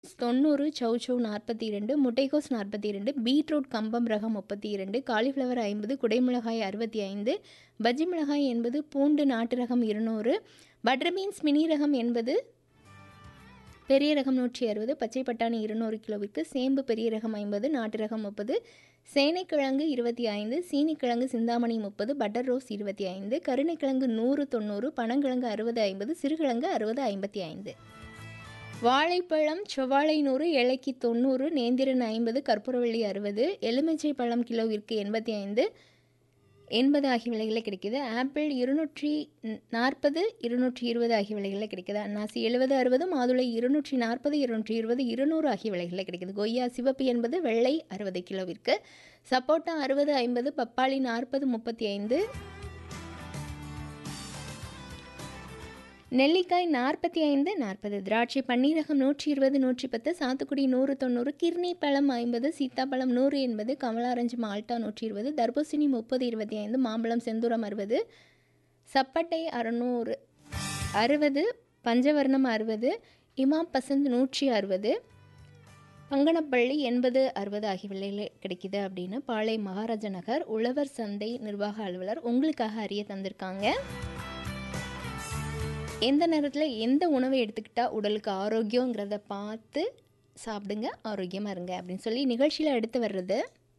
தொண்ணூறு சௌசௌ நாற்பத்தி இரண்டு முட்டைக்கோஸ் நாற்பத்தி இரண்டு பீட்ரூட் கம்பம் ரகம் முப்பத்தி இரண்டு காலிஃப்ளவர் ஐம்பது குடைமிளகாய் அறுபத்தி ஐந்து பஜ்ஜி மிளகாய் எண்பது பூண்டு நாட்டு ரகம் இருநூறு பட்டர் பீன்ஸ் மினி ரகம் எண்பது பெரிய ரகம் நூற்றி அறுபது பச்சை பட்டாணி இருநூறு கிலோவிற்கு சேம்பு பெரிய ரகம் ஐம்பது நாட்டு ரகம் முப்பது சேனைக்கிழங்கு இருபத்தி ஐந்து சீனிக்கிழங்கு சிந்தாமணி முப்பது பட்டர் ரோஸ் இருபத்தி ஐந்து கருணைக்கிழங்கு நூறு தொண்ணூறு பனங்கிழங்கு அறுபது ஐம்பது சிறுகிழங்கு அறுபது ஐம்பத்தி ஐந்து வாழைப்பழம் செவ்வாழை நூறு இலைக்கு தொண்ணூறு நேந்திரன் ஐம்பது கற்பூரவள்ளி அறுபது எலுமிச்சை பழம் கிலோவிற்கு எண்பத்தி ஐந்து எண்பது ஆகிய விலைகளில் கிடைக்கிது ஆப்பிள் இருநூற்றி நாற்பது இருநூற்றி இருபது ஆகிய விலைகளில் கிடைக்கிது அன்னாசி எழுபது அறுபது மாதுளை இருநூற்றி நாற்பது இருநூற்றி இருபது இருநூறு ஆகிய விலைகளில் கிடைக்கிது கொய்யா சிவப்பு எண்பது வெள்ளை அறுபது கிலோவிற்கு சப்போட்டா அறுபது ஐம்பது பப்பாளி நாற்பது முப்பத்தி ஐந்து நெல்லிக்காய் நாற்பத்தி ஐந்து நாற்பது திராட்சை பன்னீரகம் நூற்றி இருபது நூற்றி பத்து சாத்துக்குடி நூறு தொண்ணூறு கிர்னி பழம் ஐம்பது சீத்தாப்பழம் நூறு எண்பது கமலாரஞ்சு மால்டா நூற்றி இருபது தர்பூசணி முப்பது இருபத்தி ஐந்து மாம்பழம் செந்தூரம் அறுபது சப்பட்டை அறுநூறு அறுபது பஞ்சவர்ணம் அறுபது இமாம் பசந்த் நூற்றி அறுபது பங்கனப்பள்ளி எண்பது அறுபது ஆகிய விலையில் கிடைக்குது அப்படின்னு பாளை மகாராஜ நகர் உழவர் சந்தை நிர்வாக அலுவலர் உங்களுக்காக அறிய தந்திருக்காங்க எந்த நேரத்தில் எந்த உணவை எடுத்துக்கிட்டால் உடலுக்கு ஆரோக்கியங்கிறத பார்த்து சாப்பிடுங்க ஆரோக்கியமாக இருங்க அப்படின்னு சொல்லி நிகழ்ச்சியில் எடுத்து வர்றது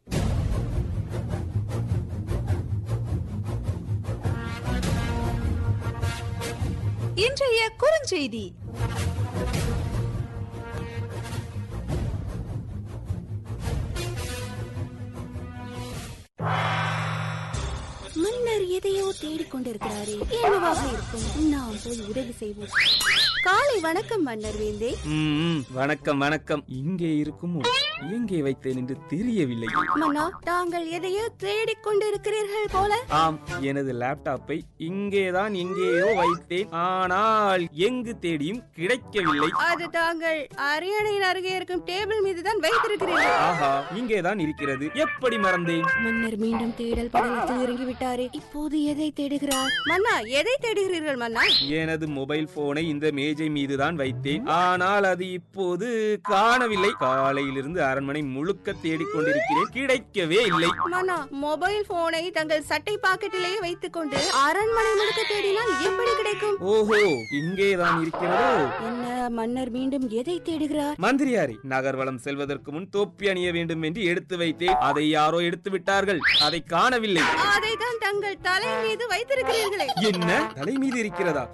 இன்றைய குறுஞ்செய்தி மன்னர் எதையோ தேடிக்கொண்டிருக்கிறாரே என்னவாக இருக்கும் நாம் போய் உதவி செய்வோம் காலை வணக்கம் மன்னர் வேந்தே ம்ம், வணக்கம் வணக்கம் இங்கே இருக்குமோ எங்கே வைத்தேன் என்று தெரியவில்லை மன்னா தாங்கள் எதையோ தேடிக்கொண்டிருக்கிறீர்கள் போல ஆம் எனது லேப்டாப்பை இங்கேதான் எங்கேயோ வைத்தேன் ஆனால் எங்கு தேடியும் கிடைக்கவில்லை அது தாங்கள் அரியணையின் அருகே இருக்கும் டேபிள் மீது தான் வைத்திருக்கிறீர்கள் ஆஹா இங்கேதான் இருக்கிறது எப்படி மறந்தேன் மன்னர் மீண்டும் தேடல் படலத்தில் இறங்கி விட்டாரே இப்போது எதை தேடுகிறார் மன்னா எதை தேடுகிறீர்கள் மன்னா எனது மொபைல் போனை இந்த மேஜை மீதுதான் வைத்தேன் ஆனால் அது இப்போது காணவில்லை காலையிலிருந்து அரண்மனை முழுக்க தேடிக்கொண்டிருக்கிறேன் கிடைக்கவே இல்லை மன்னா மொபைல் போனை தங்கள் சட்டை பாக்கெட்டிலேயே வைத்துக் கொண்டு அரண்மனை முழுக்க தேடினால் எப்படி கிடைக்கும் ஓஹோ இங்கேதான் இருக்கிறதோ என்ன மன்னர் மீண்டும் எதை தேடுகிறார் மந்திரியாரே நகர்வலம் செல்வதற்கு முன் தொப்பி அணிய வேண்டும் என்று எடுத்து வைத்தேன் அதை யாரோ எடுத்து விட்டார்கள் அதை காணவில்லை அதை தான் தங்கள் தலை மீது வைத்திருக்கிறீர்களே என்ன தலை மீது இருக்கிறதா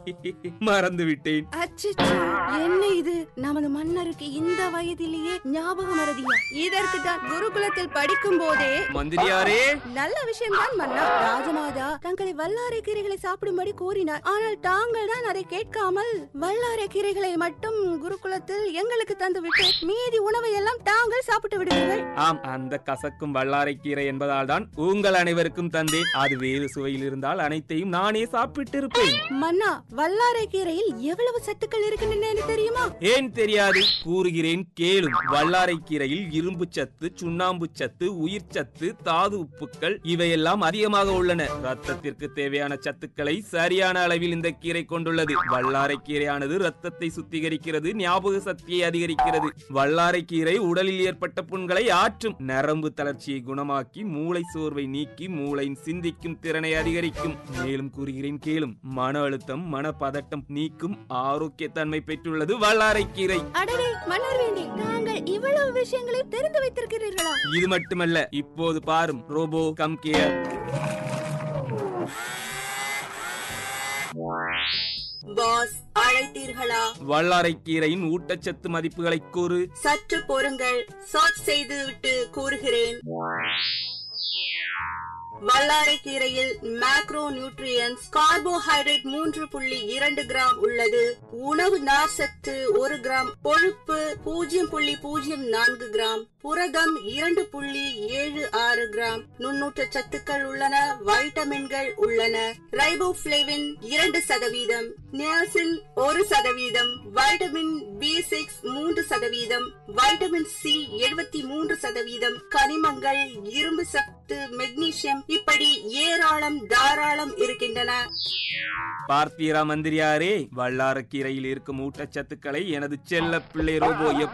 மறந்து விட்டேன் அச்சச்சோ என்ன இது நமது மன்னருக்கு இந்த வயதிலேயே ஞாபகம் மறதியா இதற்கு தான் குருகுலத்தில் படிக்கும் போதே மந்திரியாரே நல்ல விஷயம் தான் மன்னா ராஜமாதா தங்களை வல்லாரை கீரைகளை சாப்பிடும்படி கூறினார் ஆனால் தாங்கள் தான் அதை கேட்காமல் வல்லாரை கீரைகளை மட்டும் குருகுலத்தில் எங்களுக்கு தந்து விட்டு மீதி உணவை எல்லாம் தாங்கள் சாப்பிட்டு விடுவீர்கள் ஆம் அந்த கசக்கும் வல்லாரைக்கீரை என்பதால் தான் உங்கள் அனைவருக்கும் தந்தேன் அது வேறு சுவையில் இருந்தால் அனைத்தையும் நானே சாப்பிட்டு இருப்பேன் மன்னா வல்லாரை கீரையில் எவ்வளவு சத்துக்கள் இருக்கின்றன தெரியுமா ஏன் தெரியாது கூறுகிறேன் கேளும் வல்லாரைக்கீரையில் இரும்பு சத்து சுண்ணாம்பு சத்து உயிர் சத்து தாது உப்புக்கள் இவையெல்லாம் அதிகமாக உள்ளன ரத்தத்திற்கு தேவையான சத்துக்களை சரியான அளவில் இந்த கீரை கொண்டுள்ளது வல்லாரைக்கீரையானது ரத்தத்தை சுத்திகரிக்கிறது ஞாபக சக்தியை அதிகரிக்கிறது வல்லாரைக்கீரை உடலில் ஏற்பட்ட புண்களை ஆற்றும் நரம்பு தளர்ச்சியை குணமாக்கி மூளை சோர்வை நீக்கி மூளையின் சிந்திக்கும் திறனை அதிகரிக்கும் மேலும் கூறுகிறேன் கேளும் மன அழுத்தம் மனப்பதட்டம் நீக்கும் ஆரோக்கிய தன்மை பெற்றுள்ளது வல்லாரைக்கீரை அடடே மன்னர் வேண்டி தாங்கள் இவ்வளவு விஷயங்களை தெரிந்து வைத்திருக்கிறீர்களா இது மட்டுமல்ல இப்போது பாரும் ரோபோ கம் கேர் பாஸ் அழைத்தீர்களா வல்லாரைக்கீரையின் ஊட்டச்சத்து மதிப்புகளை கூறு சற்று பொறுங்கள் சர்ச் செய்து விட்டு கூறுகிறேன் வல்லாரை கீரையில் மேக்ரோ நியூட்ரியன்ஸ் கார்போஹைட்ரேட் மூன்று புள்ளி இரண்டு கிராம் உள்ளது உணவு நார் சத்து ஒரு கிராம் கொழுப்பு பூஜ்ஜியம் புள்ளி பூஜ்ஜியம் நான்கு கிராம் புரதம் இரண்டு புள்ளி ஏழு ஆறு கிராம் நுண்ணூட்ட சத்துக்கள் உள்ளன வைட்டமின்கள் உள்ளன ரைபோஃபிளேவின் இரண்டு சதவீதம் நியாசின் ஒரு சதவீதம் வைட்டமின் பி சிக்ஸ் மூன்று சதவீதம் வைட்டமின் சி எழுபத்தி மூன்று சதவீதம் கனிமங்கள் இரும்பு சத்து மெக்னீசியம் இப்படி ஏராளம் தாராளம் இருக்கின்றன பார்த்தீரா மந்திரியாரே வல்லாரக்கீரையில் இருக்கும் ஊட்டச்சத்துக்களை எனது செல்ல பிள்ளை ரோபோ